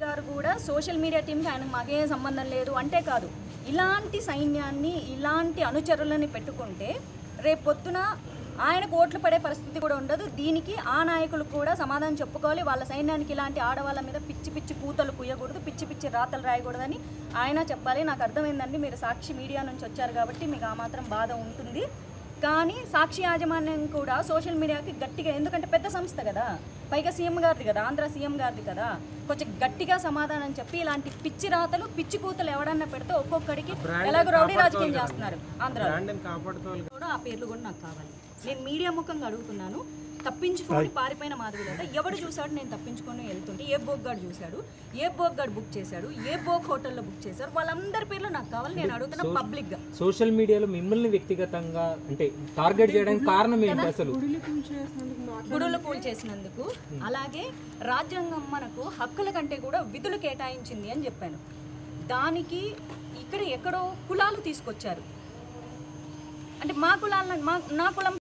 గారు కూడా social media టీంకి ఆయన మాకేం సంబంధం లేదు అంటే కాదు ఇలాంటి సైన్యాన్ని ఇలాంటి అనుచరులని పెట్టుకుంటే రేపు పొద్దున ఆయనకు ఓట్లు పడే పరిస్థితి కూడా ఉండదు దీనికి ఆ నాయకులు కూడా సమాధానం చెప్పుకోవాలి వాళ్ళ సైన్యానికి ఇలాంటి ఆడవాళ్ళ మీద పిచ్చి పిచ్చి కూతలు కుయ్యకూడదు పిచ్చి పిచ్చి రాతలు రాయకూడదని ఆయన చెప్పాలి నాకు అర్థమైందండి మీరు సాక్షి మీడియా నుంచి వచ్చారు కాబట్టి మీకు ఆ మాత్రం బాధ ఉంటుంది కానీ సాక్షి యాజమాన్యం కూడా సోషల్ మీడియాకి గట్టిగా ఎందుకంటే పెద్ద సంస్థ కదా పైగా సీఎం గారిది కదా ఆంధ్ర సీఎం గారిది కదా కొంచెం గట్టిగా సమాధానం చెప్పి ఇలాంటి పిచ్చి రాతలు పిచ్చి కూతలు ఎవడన్నా పెడితే ఒక్కొక్కడికి ఎలాగో రౌడీ రాజకీయం చేస్తున్నారు ఆంధ్రాలో బ్రాండ్ని కాపాడుకోవాలి కూడా ఆ పేర్లు కూడా నాకు కావాలి నేను మీడియా ముఖంగా అడుగుతున్నాను తప్పించుకొని పారిపోయిన మాదిరి లేదా ఎవడు చూశాడు నేను తప్పించుకొని వెళ్తుంటే ఏ బోగ్గాడు చూశాడు ఏ బోగ్గాడు బుక్ చేశాడు ఏ బోగ్ హోటల్లో బుక్ చేశాడు వాళ్ళందరి పేర్లు నాకు కావాలి నేను అడుగుతున్నా పబ్లిక్గా సోషల్ మీడియాలో మిమ్మల్ని వ్యక్తిగతంగా అంటే టార్గెట్ చేయడానికి కారణం ఏంటి అసలు గుడులు కూల్ చేసినందుకు అలాగే రాజ్యాంగం మనకు హక్కుల కంటే కూడా విధులు కేటాయించింది అని చెప్పాను దానికి ఇక్కడ ఎక్కడో కులాలు తీసుకొచ్చారు అంటే మా కులాలను మా నా కులం